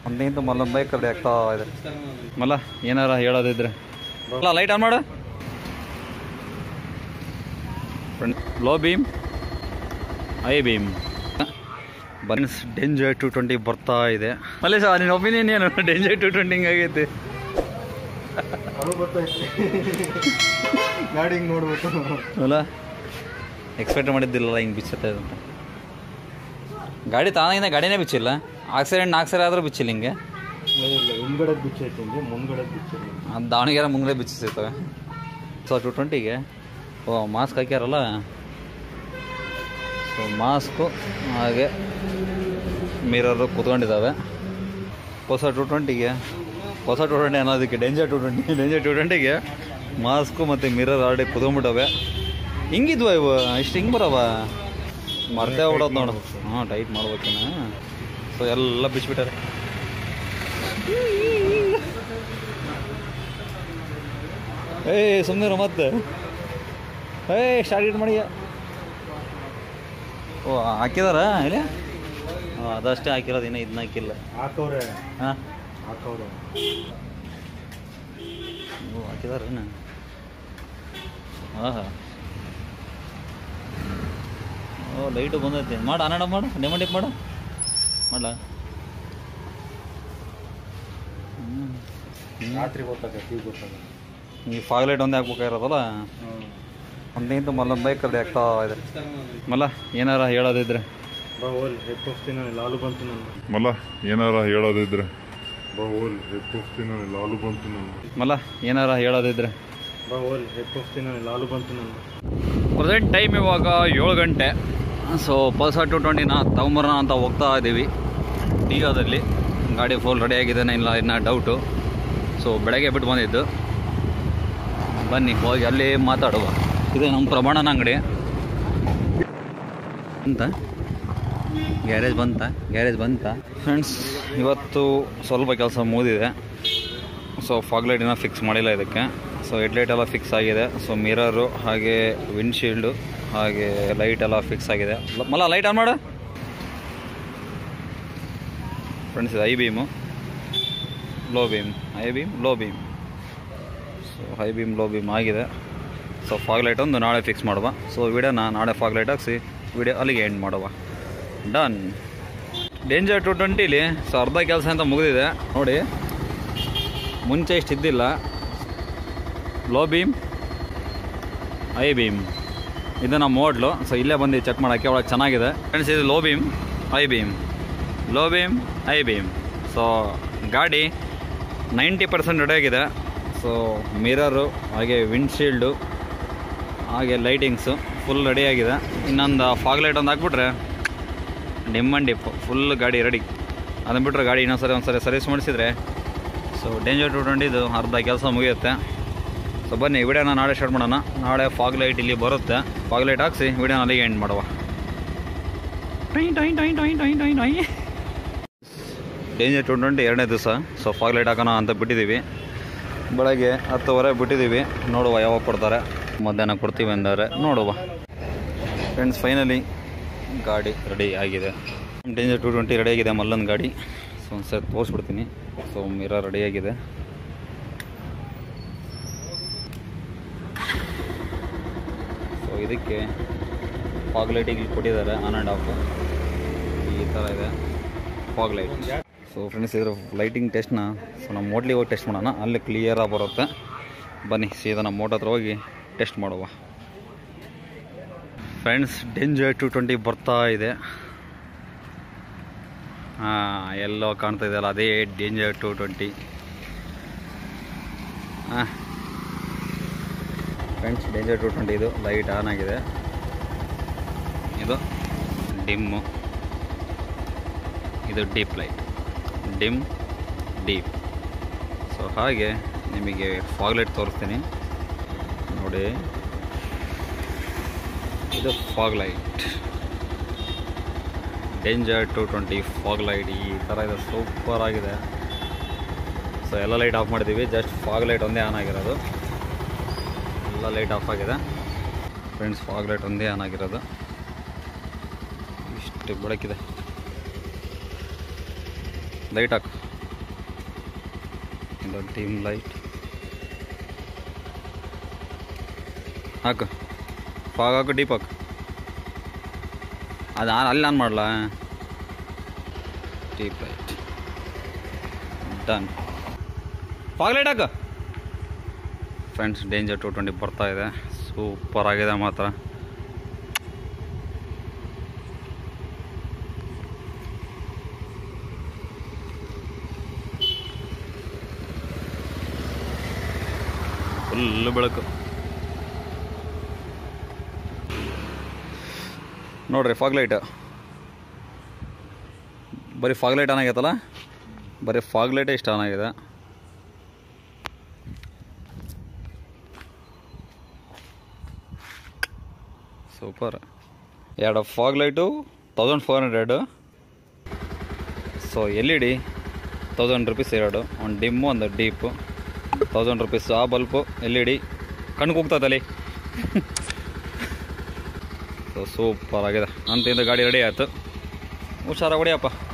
ಒಂದಿಂತ ಮಲ್ಲೊಂದು bike ಕಡೆ ಆಗ್ತಾ ಇದೆ ಮಲ್ಲ ಏನಾರ ಹೇಳೋದಿದ್ರೆ ಅಲ್ಲ ಲೈಟ್ ಆನ್ ಮಾಡು ಲೋ ಬೀಮ್ ಐ ಬೀಮ್ ಬನ್ಸ್ ಡೇಂಜರ್ ಟು ಟ್ವೆಂಟಿ ಬರ್ತಾ ಇದೆ ಮಲ್ಲೇಶ ನಿನ್ನ ಒಪಿನಿಯನ್ ಏನು ಡೇಂಜರ್ ಟು ಟ್ವೆಂಟಿ ಆಗೈತೆ ಅದು ಗೊತ್ತಾಯ್ತು ಗಾಡಿ ಹಿಂಗೆ ನೋಡ್ಬೇಕು ಅಲ್ಲ ಎಕ್ಸ್ಪೆಕ್ಟ್ ಮಾಡಿದ್ದಿಲ್ಲ ಹಿಂಗೆ ಬಿಚ್ಚತ್ತೆ ಅಂತ ಗಾಡಿ ತಾನಾಗಿಂದ ಗಾಡಿನೇ ಬಿಚ್ಚಿಲ್ಲ ಆಕ್ಸಿಡೆಂಟ್ ನಾಲ್ಕು ಸರಿ ಆದರೂ ಬಿಚ್ಚಿಲ್ಲ ಹಿಂಗೆ ಇಲ್ಲ ಹಿಂದ್ಗಡೆ ಬಿಚ್ಚೈತೆ ಹಿಂಗೆ ಮುಂದ್ಗಡೆ ಬಿಚ್ಚಿಲ್ಲ ಅದು ದಾವಣಗೆರೆ ಮುಂಗಡೆ ಬಿಚ್ಚಿರ್ತವೆ ಸೊ ಟು ಟ್ವೆಂಟಿಗೆ ಓ ಮಾಸ್ಕ್ ಹಾಕ್ಯಾರಲ್ಲ ಸೊ ಮಾಸ್ಕು ಹಾಗೆ ಮಿರರು ಕೂತ್ಕೊಂಡಿದ್ದಾವೆ ಹೊಸ ಟು ಟ್ವೆಂಟಿಗೆ ಹೊಸ ಟು ಟ್ವೆಂಟಿ ಅನ್ನೋದಕ್ಕೆ danger two twenty danger two ಟ್ವೆಂಟಿಗೆ ಮಾಸ್ಕು ಮತ್ತು ಮಿರರ್ ಆಲ್ರೆಡಿ ಕುತ್ಕೊಂಡ್ಬಿಟ್ಟವೆ ಹಿಂಗಿದ್ವ ಇವು ಇಷ್ಟು ಹಿಂಗೆ ಬರವ ಮರ್ತೇ ಬಿಡೋದು ನೋಡು ಹಾಂ ಟೈಟ್ ಮಾಡ್ಬೇಕಿನ ಸೊ ಎಲ್ಲ ಬಿಚ್ಬಿಟ್ಟಾರೆ ಏ ಸುಮ್ಮನೆ ಮತ್ತೆ ಏ ಸ್ಟಾರ್ಟ್ ಮಾಡಿ ಓ ಹಾಕಿದಾರ ಇಲ್ಲಿ ಓ, ಅದಷ್ಟೇ ಹಾಕಿರೋದು ಇನ್ನೂ ಇದನ್ನ ಹಾಕಿಲ್ಲ ಹಾಕವ್ರೆ ಹಾಂ ಹಾಕವ್ರೆ ಓ ಹಾಕಿದಾರ ಹಾಂ ಹಾಂ ಓ ಲೈಟು ಬಂದೈತಿ ಮಾಡು ಅನಾಡ ಮಾಡು ಡೆಮಂಡಿಪ್ ಮಾಡು ಮಾಡಲ ರಾತ್ರಿ ಗೊತ್ತಾಗತ್ತೆ ಈಗ ಗೊತ್ತಾಗತ್ತೆ ಈ ಫಾಗ್ ಲೈಟ್ ಒಂದೇ ಹಾಕ್ಬೇಕಾಗಿರೋದಲ್ಲ ಒಂದಿಂತ ಮಲ್ಲೊಂದು ಬೈಕ್ ಕಡೆ ಆಗ್ತಾ ಇದೆ ಮಲ್ಲ ಏನಾರ ಹೇಳೋದಿದ್ರೆ ಬಾ ಓಲ್ ಹೆಡ್ ಹೋಗ್ತೀನಿ ನಾನು ಲಾಲು ಬಂತು ನನ್ನ ಮಲ್ಲ ಏನಾರ ಹೇಳೋದಿದ್ರೆ ಬಾ ಓಲ್ ಹೆಡ್ ಹೋಗ್ತೀನಿ ನಾನು ಲಾಲು ಬಂತು ನನ್ನ ಮಲ್ಲ ಏನಾರ ಹೇಳೋದಿದ್ರೆ ಬಾ ಓಲ್ ಹೆಡ್ ಹೋಗ್ತೀನಿ ನಾನು ಲಾಲು ಬಂತು ನನ್ನ ಪ್ರೆಸೆಂಟ್ ಟೈಮ್ ಇವಾಗ ಏಳು ಗಂಟೆ ಸೊ ಪಲ್ಸರ್ ಟು ಟ್ವೆಂಟಿನ ತಗೊಂಬರೋಣ ಅಂತ ಹೋಗ್ತಾ ಇದ್ದೀವಿ ಟಿಯೋದಲ್ಲಿ ಗಾಡಿ ಫುಲ್ ರೆಡಿ ಆಗಿದ್ದಾನೆ ಇಲ್ಲ ಇನ್ನು ಡೌಟು ಸೊ ಬೆಳಗ್ಗೆ ಬಿಟ್ಟು ಬಂದಿದ್ದು ಬನ್ನಿ ಹೋಗಿ ಅಲ್ಲಿ ಮಾತಾಡುವ ಇದು ನಮ್ಮ ಪ್ರಮಾಣನ ಅಂಗಡಿ ಅಂತ ಗ್ಯಾರೇಜ್ ಬಂತ ಗ್ಯಾರೇಜ್ ಬಂತ ಫ್ರೆಂಡ್ಸ್ ಇವತ್ತು ಸ್ವಲ್ಪ ಕೆಲಸ ಮುಗಿದಿದೆ ಸೊ ಫಾಗ್ ಲೈಟಿನ ಫಿಕ್ಸ್ ಮಾಡಿಲ್ಲ ಇದಕ್ಕೆ ಸೊ ಹೆಡ್ಲೈಟ್ ಎಲ್ಲ ಫಿಕ್ಸ್ ಆಗಿದೆ ಸೊ ಮಿರರು ಹಾಗೆ ವಿಂಡ್ಶೀಲ್ಡು ಹಾಗೆ ಲೈಟ್ ಎಲ್ಲ ಫಿಕ್ಸ್ ಆಗಿದೆ ಲ- ಮಲ್ಲ ಲೈಟ್ ಆನ್ ಮಾಡು ಫ್ರೆಂಡ್ಸ್ ಇದು high beam low beam high beam low beam so high beam low beam ಆಗಿದೆ ಸೊ ಫಾಗ್ ಲೈಟ್ ಒಂದು ನಾಳೆ ಫಿಕ್ಸ್ ಮಾಡುವ ಸೊ ವಿಡಿಯೋನ ನಾಳೆ ಫಾಗ್ ಲೈಟ್ ಹಾಕ್ಸಿ ವಿಡಿಯೋ ಅಲ್ಲಿಗೆ ಎಂಡ್ ಮಾಡುವ ಡನ್ ಡೇಂಜರ್ ಟು ಟ್ವೆಂಟಿಲಿ ಸೊ ಅರ್ಧ ಕೆಲಸ ಅಂತ ಮುಗಿದಿದೆ ನೋಡಿ ಮುಂಚೆ ಇಷ್ಟಿದ್ದಿಲ್ಲ ಲೋ ಬೀಮ್ ಐ ಬೀಮ್ ಇದು ನಮ್ಮ ಮೋಡ್ಲು ಸೊ ಇಲ್ಲೇ ಬಂದು ಚೆಕ್ ಮಾಡೋಕ್ಕೆ ಒಳಗೆ ಚೆನ್ನಾಗಿದೆ ಫ್ರೆಂಡ್ಸ್ ಇದು low beam high beam low beam high beam so ಗಾಡಿ ನೈಂಟಿ ಪರ್ಸೆಂಟ್ ರೆಡಿಯಾಗಿದೆ ಸೊ ಮಿರರು ಹಾಗೆ ವಿಂಡ್ಶೀಲ್ಡು ಹಾಗೆ ಲೈಟಿಂಗ್ಸು ಫುಲ್ ರೆಡಿಯಾಗಿದೆ ಇನ್ನೊಂದು ಫಾಗ್ ಲೈಟ್ ಒಂದು ಹಾಕ್ಬಿಟ್ರೆ ಡಿಮ್ ಆ್ಯಂಡ್ ಡಿಪ್ ಫುಲ್ ಗಾಡಿ ರೆಡಿ ಅದನ್ನು ಬಿಟ್ಟರೆ ಗಾಡಿ ಇನ್ನೊಂದ್ಸರಿ ಒಂದ್ಸರಿ ಸರ್ವಿಸ್ ಮಾಡಿಸಿದ್ರೆ ಸೊ ಡೇಂಜರ್ ಟು ಟ್ವೆಂಟಿದು ಅರ್ಧ ಕೆಲಸ ಮುಗಿಯುತ್ತೆ ಸೊ ಬನ್ನಿ ವಿಡಿಯೋನ ನಾಳೆ ಸ್ಟಾರ್ಟ್ ಮಾಡೋಣ ನಾಳೆ ಫಾಗ್ ಲೈಟ್ ಇಲ್ಲಿ ಬರುತ್ತೆ ಫಾಗ್ ಲೈಟ್ ಹಾಕ್ಸಿ ವಿಡಿಯೋನ ಅಲ್ಲಿಗೆ ಎಂಡ್ ಮಾಡುವ ಡೇಂಜರ್ ಟು ಟ್ವೆಂಟಿ ಎರಡನೇ ದಿವಸ ಸೊ ಫಾಗ್ ಲೈಟ್ ಹಾಕೋಣ ಅಂತ ಬಿಟ್ಟಿದ್ದೀವಿ ಬೆಳಗ್ಗೆ ಹತ್ತುವರೆ ಬಿಟ್ಟಿದ್ದೀವಿ ನೋಡುವ ಯಾವಾಗ ಕೊಡ್ತಾರೆ ಮಧ್ಯಾಹ್ನ ಕೊಡ್ತೀವಿ ಅಂದರೆ ನೋಡುವ ಫ್ರೆಂಡ್ಸ್ ಫೈನಲಿ ಗಾಡಿ ರೆಡಿ ಆಗಿದೆ ಡೇಂಜರ್ ಟು ಟ್ವೆಂಟಿ ರೆಡಿ ಆಗಿದೆ ಮಲ್ಲನ್ ಗಾಡಿ ಸೊ ಒಂದ್ಸರಿ ತೋರಿಸ್ಬಿಡ್ತೀನಿ ಸೊ ಮಿರರ್ ರೆಡಿ ಆಗಿದೆ ಸೊ ಇದಕ್ಕೆ ಫಾಗ್ ಲೈಟಿಗೆ ಕೊಟ್ಟಿದ್ದಾರೆ ಆನ್ ಆ್ಯಂಡ್ ಆಫ್ ಈ ಥರ ಇದೆ ಫಾಗ್ ಲೈಟ್ ಸೊ ಫ್ರೆಂಡ್ಸ್ ಇದ್ರ ಲೈಟಿಂಗ್ ಟೆಸ್ಟ್ನ ಸೊ ನಮ್ಮ ಮೋಟ್ಲಿಗೆ ಹೋಗಿ ಟೆಸ್ಟ್ ಮಾಡೋಣ ಅಲ್ಲಿ ಕ್ಲಿಯರಾಗಿ ಬರುತ್ತೆ ಬನ್ನಿ ಸೀದಾ ನಮ್ಮ ಮೋಟ್ ಹತ್ರ ಹೋಗಿ ಟೆಸ್ಟ್ ಮಾಡುವ ಫ್ರೆಂಡ್ಸ್ ಡೇಂಜರ್ ಟು ಟ್ವೆಂಟಿ ಬರ್ತಾ ಇದೆ ಹಾಂ ಎಲ್ಲೋ ಕಾಣ್ತಾ ಇದೆಯಲ್ಲ ಅದೇ ಡೇಂಜರ್ ಟು ಟ್ವೆಂಟಿ ಹಾಂ ಫ್ರೆಂಡ್ಸ್ ಡೇಂಜರ್ ಟು ಟ್ವೆಂಟಿ ಇದು ಲೈಟ್ ಆನ್ ಆಗಿದೆ ಇದು ಡಿಮ್ಮು ಇದು dip light dim dip so ಹಾಗೆ ನಿಮಗೆ ಫಾಗ್ ಲೈಟ್ ತೋರಿಸ್ತೀನಿ ನೋಡಿ ಇದು fog light danger two twenty fog light ಈ ಥರ ಇದೆ ಸೂಪರ್ ಆಗಿದೆ ಸೊ ಎಲ್ಲ ಲೈಟ್ ಆಫ್ ಮಾಡಿದ್ದೀವಿ ಜಸ್ಟ್ ಫಾಗ್ ಲೈಟ್ ಒಂದೇ ಆನ್ ಆಗಿರೋದು ಎಲ್ಲ ಲೈಟ್ ಆಫ್ ಆಗಿದೆ ಫ್ರೆಂಡ್ಸ್ ಫಾಗ್ ಲೈಟ್ ಒಂದೇ ಆನ್ ಆಗಿರೋದು ಇಷ್ಟು ಬೆಳಕಿದೆ ಲೈಟ್ ಹಾಕು ಒಂದು ಡಿಮ್ ಲೈಟ್ ಹಾಕು ಫಾಗ್ ಹಾಕು ಡೀಪ್ ಹಾಕು ಅದು ನಾನು ಅಲ್ಲಿ ನಾನು ಮಾಡಲ dip light done fog light ಹಾಕು ಫ್ರೆಂಡ್ಸ್ ಡೇಂಜರ್ ಟು ಟ್ವೆಂಟಿ ಬರ್ತಾ ಇದೆ ಸೂಪರ್ ಆಗಿದೆ ಮಾತ್ರ ಫುಲ್ ಬೆಳಕು ನೋಡ್ರಿ ಫಾಗ್ ಲೈಟ್ ಬರೀ ಫಾಗ್ ಲೈಟ್ ಆನ್ ಆಗೈತಲ್ಲ ಬರೀ ಫಾಗ್ ಲೈಟೇ ಇಷ್ಟ ಆನ್ ಆಗಿದೆ ಸೂಪರ್ ಎರಡು fog light thousand four hundred so L E D thousand rupees ಎರಡು ಒಂದು ಡಿಮ್ಮು ಒಂದು ಡೀಪು ತೌಸಂಡ್ ರುಪೀಸ್ ಆ ಬಲ್ಪು ಎಲ್ ಇ ಡಿ ಕಣ್ಣು ಕೂಗ್ತದಲ್ಲಿ ಸೊ ಸೂಪರ್ ಆಗಿದೆ ಅಂತಿಂದ ಗಾಡಿ ರೆಡಿ ಆಯಿತು ಹುಷಾರಾಗಿ ಹೊಡಿಯಪ್ಪ